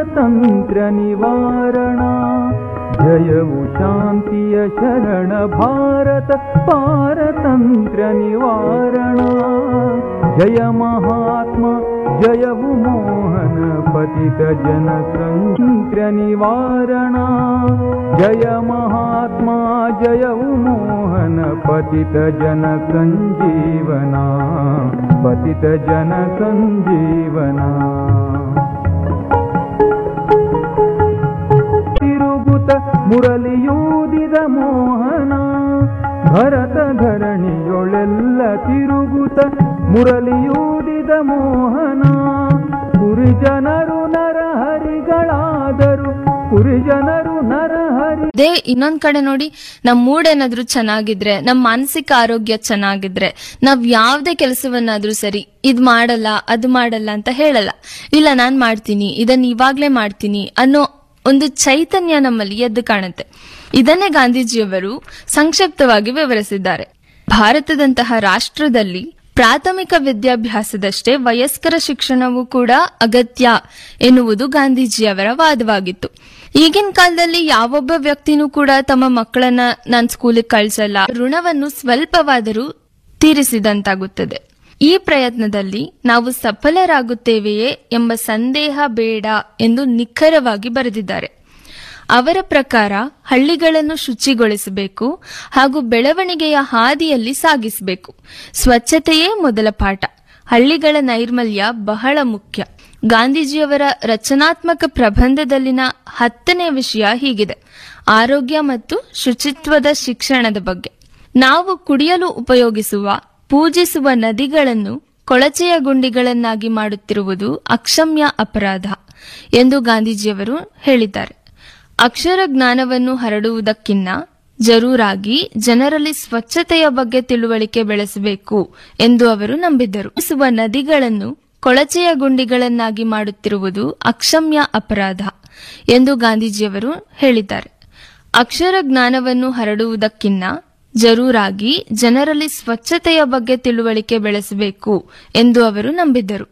ಪಾರತಂತ್ರ ನಿವಾರಣ ಜಯವು ಶಾಂತಿಯ ಶರಣ ಭಾರತ ಪಾರತಂತ್ರ ನಿವಾರಣ ಜಯ ಮಹಾತ್ಮ ಜಯವು ಮೋಹನ ಪತಿತ ಜನ ಸಂತ್ರ ನಿವಾರಣ ಜಯ ಮಹಾತ್ಮ ಜಯವು ಮೋಹನ ಪತಿತ ಜನ ಸಂಜೀವನ ಪತಿತ ಜನ ಸಂಜೀವನ ತಿರುಗುತ ಮುರಳಿಯೂದಿದ ಮೋಹನ ಭರತ ಧರಣಿಯೊಳೆಲ್ಲ ತಿರುಗುತ ಮುರಳಿಯೂದಿದ ಮೋಹನ ಕುರಿಜನರು ನರಹರಿಗಳಾದರು ಕುರಿಜನರು ನರಹರಿ ಅದೇ ಇನ್ನೊಂದ್ ಕಡೆ ನೋಡಿ ನಮ್ ಮೂಡ್ ಏನಾದ್ರೂ ಚೆನ್ನಾಗಿದ್ರೆ ನಮ್ ಮಾನಸಿಕ ಆರೋಗ್ಯ ಚೆನ್ನಾಗಿದ್ರೆ ನಾವ್ ಯಾವ್ದೇ ಕೆಲಸವನ್ನಾದ್ರೂ ಸರಿ ಇದ್ ಮಾಡಲ್ಲ ಅದು ಮಾಡಲ್ಲ ಅಂತ ಹೇಳಲ್ಲ ಇಲ್ಲ ನಾನ್ ಮಾಡ್ತೀನಿ ಇದನ್ನ ಇವಾಗ್ಲೇ ಮಾಡ್ತೀನಿ ಅನ್ನೋ ಒಂದು ಚೈತನ್ಯ ನಮ್ಮಲ್ಲಿ ಎದ್ದು ಕಾಣುತ್ತೆ ಇದನ್ನೇ ಗಾಂಧೀಜಿಯವರು ಸಂಕ್ಷಿಪ್ತವಾಗಿ ವಿವರಿಸಿದ್ದಾರೆ ಭಾರತದಂತಹ ರಾಷ್ಟ್ರದಲ್ಲಿ ಪ್ರಾಥಮಿಕ ವಿದ್ಯಾಭ್ಯಾಸದಷ್ಟೇ ವಯಸ್ಕರ ಶಿಕ್ಷಣವೂ ಕೂಡ ಅಗತ್ಯ ಎನ್ನುವುದು ಗಾಂಧೀಜಿಯವರ ವಾದವಾಗಿತ್ತು ಈಗಿನ ಕಾಲದಲ್ಲಿ ಯಾವೊಬ್ಬ ವ್ಯಕ್ತಿನೂ ಕೂಡ ತಮ್ಮ ಮಕ್ಕಳನ್ನ ನಾನ್ ಸ್ಕೂಲಿಗೆ ಕಳ್ಸಲ್ಲ ಋಣವನ್ನು ಸ್ವಲ್ಪವಾದರೂ ತೀರಿಸಿದಂತಾಗುತ್ತದೆ ಈ ಪ್ರಯತ್ನದಲ್ಲಿ ನಾವು ಸಫಲರಾಗುತ್ತೇವೆಯೇ ಎಂಬ ಸಂದೇಹ ಬೇಡ ಎಂದು ನಿಖರವಾಗಿ ಬರೆದಿದ್ದಾರೆ ಅವರ ಪ್ರಕಾರ ಹಳ್ಳಿಗಳನ್ನು ಶುಚಿಗೊಳಿಸಬೇಕು ಹಾಗೂ ಬೆಳವಣಿಗೆಯ ಹಾದಿಯಲ್ಲಿ ಸಾಗಿಸಬೇಕು ಸ್ವಚ್ಛತೆಯೇ ಮೊದಲ ಪಾಠ ಹಳ್ಳಿಗಳ ನೈರ್ಮಲ್ಯ ಬಹಳ ಮುಖ್ಯ ಗಾಂಧೀಜಿಯವರ ರಚನಾತ್ಮಕ ಪ್ರಬಂಧದಲ್ಲಿನ ಹತ್ತನೇ ವಿಷಯ ಹೀಗಿದೆ ಆರೋಗ್ಯ ಮತ್ತು ಶುಚಿತ್ವದ ಶಿಕ್ಷಣದ ಬಗ್ಗೆ ನಾವು ಕುಡಿಯಲು ಉಪಯೋಗಿಸುವ ಪೂಜಿಸುವ ನದಿಗಳನ್ನು ಕೊಳಚೆಯ ಗುಂಡಿಗಳನ್ನಾಗಿ ಮಾಡುತ್ತಿರುವುದು ಅಕ್ಷಮ್ಯ ಅಪರಾಧ ಎಂದು ಗಾಂಧೀಜಿಯವರು ಹೇಳಿದ್ದಾರೆ ಅಕ್ಷರ ಜ್ಞಾನವನ್ನು ಹರಡುವುದಕ್ಕಿನ್ನ ಜರೂರಾಗಿ ಜನರಲ್ಲಿ ಸ್ವಚ್ಛತೆಯ ಬಗ್ಗೆ ತಿಳುವಳಿಕೆ ಬೆಳೆಸಬೇಕು ಎಂದು ಅವರು ನಂಬಿದ್ದರು ಸುವ ನದಿಗಳನ್ನು ಕೊಳಚೆಯ ಗುಂಡಿಗಳನ್ನಾಗಿ ಮಾಡುತ್ತಿರುವುದು ಅಕ್ಷಮ್ಯ ಅಪರಾಧ ಎಂದು ಗಾಂಧೀಜಿಯವರು ಹೇಳಿದ್ದಾರೆ ಅಕ್ಷರ ಜ್ಞಾನವನ್ನು ಹರಡುವುದಕ್ಕಿನ್ನ ಜರೂರಾಗಿ ಜನರಲ್ಲಿ ಸ್ವಚ್ಛತೆಯ ಬಗ್ಗೆ ತಿಳುವಳಿಕೆ ಬೆಳೆಸಬೇಕು ಎಂದು ಅವರು ನಂಬಿದ್ದರು